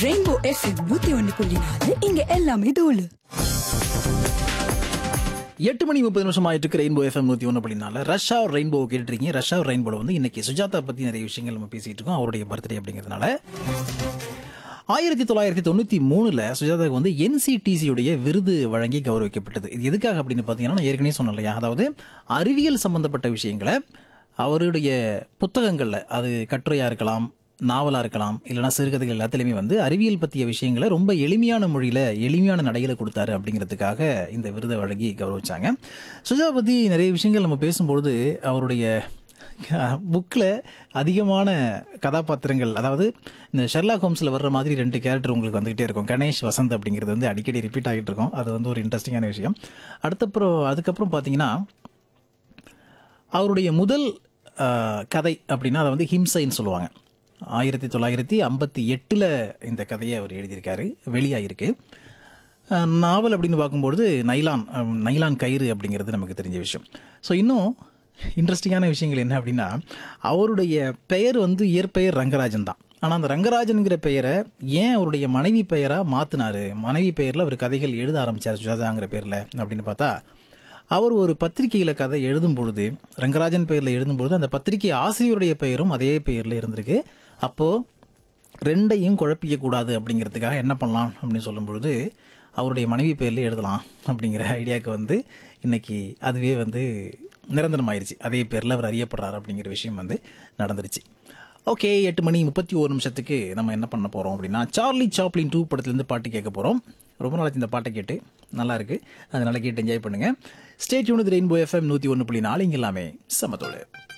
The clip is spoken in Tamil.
ரெயின்போ எஃப்எம் நூத்தி ஒன்னு புள்ளி நாலு இங்க எல்லாமே தூளு எட்டு மணி முப்பது நிமிஷம் ஆயிட்டு இருக்கு ரெயின்போ எஃப்எம் நூற்றி ஒன்று அப்படின்னால ரஷ்யா ரெயின்போ கேட்டுருக்கீங்க ரஷ்யா ரெயின்போல வந்து இன்னைக்கு சுஜாதா பற்றி நிறைய விஷயங்கள் நம்ம பேசிட்டு இருக்கோம் அவருடைய பர்த்டே அப்படிங்கிறதுனால ஆயிரத்தி தொள்ளாயிரத்தி தொண்ணூற்றி மூணில் சுஜாதாவுக்கு வந்து என்சிடிசியுடைய விருது வழங்கி கௌரவிக்கப்பட்டது இது எதுக்காக அப்படின்னு பார்த்தீங்கன்னா நான் ஏற்கனவே சொன்னேன் இல்லையா அதாவது அறிவியல் சம்பந்தப்பட்ட விஷயங்களை அவருடைய புத்தகங்களில் அது கட்டுரையாக இருக்கலாம் நாவலாக இருக்கலாம் இல்லைனா சிறுகதைகள் எல்லாத்துலேயுமே வந்து அறிவியல் பற்றிய விஷயங்களை ரொம்ப எளிமையான மொழியில் எளிமையான நடையில் கொடுத்தாரு அப்படிங்கிறதுக்காக இந்த விருதை வழங்கி கௌரவிச்சாங்க சுஜா பற்றி நிறைய விஷயங்கள் நம்ம பேசும்பொழுது அவருடைய புக்கில் அதிகமான கதாபாத்திரங்கள் அதாவது இந்த ஷெர்லாக் ஹோம்ஸில் வர்ற மாதிரி ரெண்டு கேரக்டர் உங்களுக்கு வந்துகிட்டே இருக்கும் கணேஷ் வசந்த் அப்படிங்கிறது வந்து அடிக்கடி ரிப்பீட் ஆகிட்டு இருக்கும் அது வந்து ஒரு இன்ட்ரெஸ்டிங்கான விஷயம் அடுத்தப்புறம் அதுக்கப்புறம் பார்த்தீங்கன்னா அவருடைய முதல் ஆஹ், கதை அப்படின்னா அதை வந்து ஹிம்சைன்னு சொல்லுவாங்க ஆயிரத்தி தொள்ளாயிரத்தி ஐம்பத்தி எட்டில் இந்த கதையை அவர் எழுதியிருக்காரு வெளியாகிருக்கு ஆஹ், நாவல் அப்படின்னு பார்க்கும்பொழுது நைலான் ஆஹ், நைலான் கயிறு அப்படிங்கிறது நமக்கு தெரிஞ்ச விஷயம் ஸோ இன்னும் இன்ட்ரெஸ்டிங்கான விஷயங்கள் என்ன அப்படின்னா அவருடைய பெயர் வந்து இயற்பெயர் ரங்கராஜன் தான் ஆனால் அந்த ரங்கராஜனுங்கிற பெயரை ஏன் அவருடைய மனைவி பெயராக மாற்றினாரு மனைவி பெயரில் அவர் கதைகள் எழுத ஆரம்பித்தார் சுஜாதாங்கிற பேரில் அப்படின்னு பார்த்தா அவர் ஒரு பத்திரிகையில் கதை எழுதும் பொழுது ரங்கராஜன் பெயரில் எழுதும் பொழுது அந்த பத்திரிகை ஆசிரியருடைய பெயரும் அதே பெயரில் இருந்திருக்கு அப்போது ரெண்டையும் குழப்பிக்க கூடாது அப்படிங்கிறதுக்காக என்ன பண்ணலாம் அப்படின்னு சொல்லும் பொழுது அவருடைய மனைவி பேரில் எழுதலாம் அப்படிங்கிற ஐடியாவுக்கு வந்து இன்னைக்கு அதுவே வந்து நிரந்தரமாயிருச்சு அதே பேரில் அவர் அறியப்படுறாரு அப்படிங்கிற விஷயம் வந்து நடந்துருச்சு ஓகே எட்டு மணி முப்பத்தி ஒரு நிமிஷத்துக்கு நம்ம என்ன பண்ண போகிறோம் அப்படின்னா சார்லி சாப்ளின் டூ படத்துலேருந்து பாட்டு கேட்க போகிறோம் ரொம்ப நாளைக்கு இந்த பாட்டை கேட்டு நல்லா இருக்கு அதனால கேட்டு என்ஜாய் பண்ணுங்க ஸ்டேட் யூனிட் ரெயின்போ எஃப்எம் நூற்றி ஒன்று புள்ளி நாலு இங்க எல்லாமே சமத்தோடு